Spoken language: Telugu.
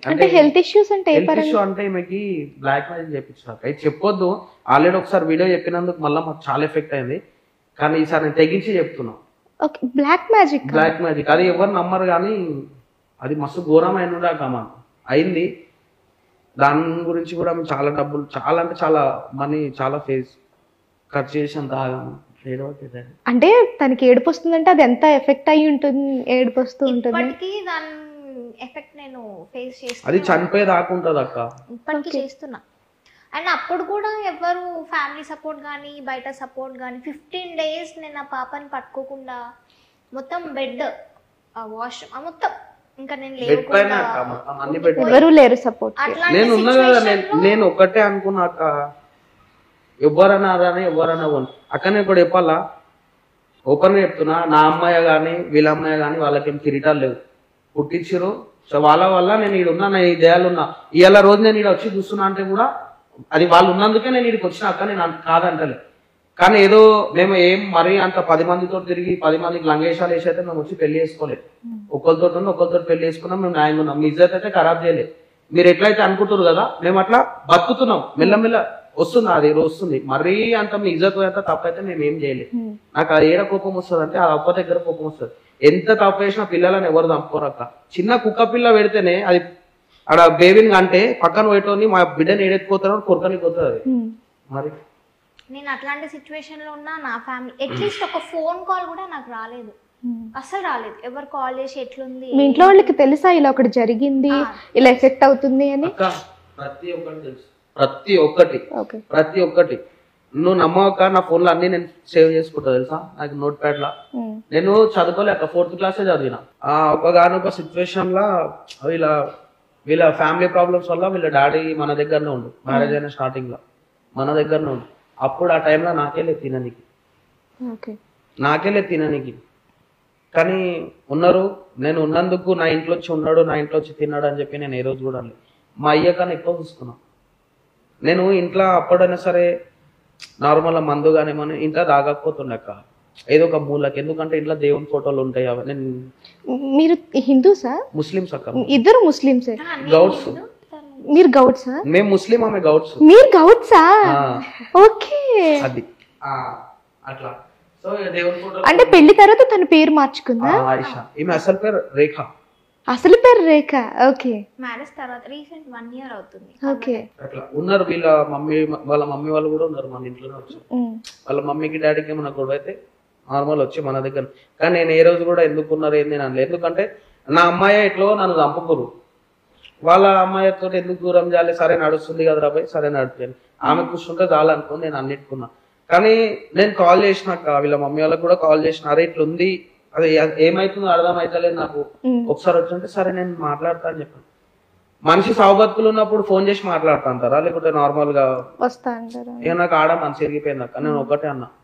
అంటే హెల్త్ ఇష్యూస్ అంటే ఏ హెల్త్ పరంగా ఇష్యూ అంటే ఈమెకి బ్లాక్ మ్యాజిక్ చేయించాక ఇది చెప్పొద్దు ఆల్రెడీ ఒకసారి వీడియో చెప్పినందుకు మళ్ళీ మాకు చాలా ఎఫెక్ట్ అయింది కానీ ఈసారి నేను తెగించి చెప్తున్నా okay black magic black magic అది ఎవరు నమ్మరు కానీ అది మస్తు ఘోరమైన కమా అయింది దాని గురించి కూడా మేము చాలా డబ్బులు చాలా అంటే చాలా మనీ చాలా ఫేస్ ఖర్చు చేసాం తాగాము ఏదో ఒకటి ఇది. అంటే తనకి ఏడుపు వస్తుందంటే అది ఎంత ఎఫెక్ట్ అయి ఉంటుంది ఏడుపు వస్తూ ఉంటుంది ఇప్పటికీ దాని ఎఫెక్ట్ నేను ఫేస్ అది చేస్తున్నా చనిపోయి దాకుంటది అక్క ఇప్పటికీ చేస్తున్నా అండ్ అప్పుడు కూడా ఎవరు ఫ్యామిలీ సపోర్ట్ కానీ బయట సపోర్ట్ కానీ ఫిఫ్టీన్ డేస్ నేను ఆ పాపని పట్టుకోకుండా మొత్తం బెడ్ వాష్ మొత్తం ఇంకా నేను బెడ్ పైన లేకుండా అక్క మొత్తం అన్ని బెడ్ ఎవరు లేరు సపోర్ట్ అట్లాంటి నేను ఉన్నా కదా situation నేను లో నేను ఒక్కటే అనుకున్నాక ఎవరన్నారని ఎవరన్నా పోను అక్క నేను కూడా చెప్పాలా ఓపెన్ చెప్తున్నా నా అమ్మాయి కానీ వీళ్ళ అమ్మాయి కానీ వాళ్ళకేం కిరీటాలు లేవు పుట్టించారు సో వాళ్ళ వల్ల నేను ఈడ ఉన్నా నేను ఈ దేయాలు ఉన్నా ఇవాళ రోజు నేను ఈడ వచ్చి చూస్తున్నా అంటే కూడా అది వాళ్ళు ఉన్నందుకే నేను ఇక్కడికి వచ్చిన అక్క నేను అంత కాదంటలే కానీ ఏదో మేము ఏం మరీ అంత పది మందితో తిరిగి పది మందికి లంగేషాలు వేసి అయితే మేము వచ్చి పెళ్లి చేసుకోలేదు ఒకరితో ఉన్న ఒకరితో పెళ్లి చేసుకున్నాం మేము న్యాయంగా ఉన్నాం మీ ఇజ్జత్ అయితే ఖరాబ్ చేయలేదు మీరు ఎట్లయితే అనుకుంటారు కదా మేము అట్లా బతుకుతున్నాం మెల్లమెల్ల వస్తుంది అది వస్తుంది మరీ అంత మీ ఇజ్జత్ అంత తప్పైతే మేము ఏం చేయలేదు నాకు అది ఏడ కోపం వస్తుంది అంటే ఆ అప్ప దగ్గర కోపం వస్తుంది ఎంత తప్పు చేసినా పిల్లలని ఎవరు చంపుకోరక్క చిన్న కుక్క పిల్ల పెడితేనే అది ఆడ బేబీని అంటే పక్కన పెట్టోని మా బిడ్డని ఏడెత్తిపోతారో కొరకని పోతుంది అది మరి నేను అట్లాంటి సిచ్యువేషన్ లో ఉన్నా నా ఫ్యామిలీ అట్లీస్ట్ ఒక ఫోన్ కాల్ కూడా నాకు రాలేదు అసలు రాలేదు ఎవరు కాల్ చేసి ఎట్లుంది మీ ఇంట్లో వాళ్ళకి తెలుసా ఇలా ఒకటి జరిగింది ఇలా ఎఫెక్ట్ అవుతుంది అని అక్క ప్రతి ఒక్కటి తెలుసు ప్రతి ఒక్కటి ఓకే ప్రతి ఒక్కటి నువ్వు నమ్మక నా ఫోన్ లో అన్ని నేను సేవ్ చేసుకుంటా తెలుసా నాకు నోట్ ప్యాడ్ లా నేను చదువుకోలేక ఫోర్త్ క్లాసే చదివిన ఆ ఒకగానొక సిచ్యువేషన్ లా వీళ్ళ వీళ్ళ ఫ్యామిలీ ప్రాబ్లమ్స్ వల్ల వీళ్ళ డాడీ మన దగ్గరనే ఉండు మ్యారేజ్ అయిన స్టార్టింగ్ లో మన దగ్గరనే ఉండు అప్పుడు ఆ టైంలో నాకేలే తిననికి ఓకే నాకేలే తిననికి కానీ ఉన్నారు నేను ఉన్నందుకు నా ఇంట్లో వచ్చి ఉన్నాడు నా ఇంట్లో వచ్చి తిన్నాడు అని చెప్పి నేను ఏ రోజు కూడా అనలేదు. మా అయ్య కన్నా ఎక్కువ చూసుకున్నా నేను ఇంట్లో అప్పుడైనా సరే నార్మల్ మందు కానీ మనం ఇంట్లో తాగకపోతుండక్క ఏదో ఒక మూలకి ఎందుకంటే ఇంట్లో దేవుని ఫోటోలు ఉంటాయి అవి నేను మీరు హిందూసా ముస్లిమ్స్ అక్క ఇద్దరు ముస్లింసే గౌడ్స్ మీరు గౌడ్సా మేము ముస్లిం ఆమె గౌడ్స్ మీరు గౌడ్సా ఆ, ఓకే అది ఆ, అట్లా సో దేవుని ఫోటో అంటే పెళ్లి తర్వాత తన పేరు మార్చుకుందా ఆయిషా ఈమె అసలు పేరు రేఖ అసలు పేరు రేఖ ఓకే మ్యారేజ్ తర్వాత రీసెంట్ వన్ ఇయర్ అవుతుంది ఓకే అట్లా ఉన్నారు వీళ్ళ మమ్మీ వాళ్ళ మమ్మీ వాళ్ళు కూడా ఉన్నారు మన ఇంట్లోనే వచ్చి వాళ్ళ మమ్మీకి డాడీకి ఏమన్నా గొడవ అయితే నార్మల్ వచ్చి మన దగ్గర కానీ నేను ఏ రోజు కూడా ఎందుకు ఉన్నారు ఏంది అని అనలేదు ఎందుకంటే నా అమ్మాయి ఎట్లో నన్ను చంపుకోరు వాళ్ళ అమ్మాయితో ఎందుకు దూరం చేయాలి సరే నడుస్తుంది కదా రాబాయ్ సరే నడుపుతాను ఆమె కూర్చుంటే చాలనుకో నేను అన్నిటికున్నా కానీ నేను కాల్ చేసినాక వీళ్ళ మమ్మీ వాళ్ళకి కూడా కాల్ చేసిన అరే ఇట్లా ఉంది అది ఏమైతుందో అర్థం అవుతలేదు నాకు ఒకసారి వచ్చింటే సరే నేను మాట్లాడతా అని చెప్పాను మనిషి సౌగత్తులు ఉన్నప్పుడు ఫోన్ చేసి మాట్లాడుతా అంటారా లేకుంటే నార్మల్ గా వస్తా అంటారా ఇక నాకు ఆడ మనసు ఎరిగిపోయింది అక్క నేను ఒకటే అన్నా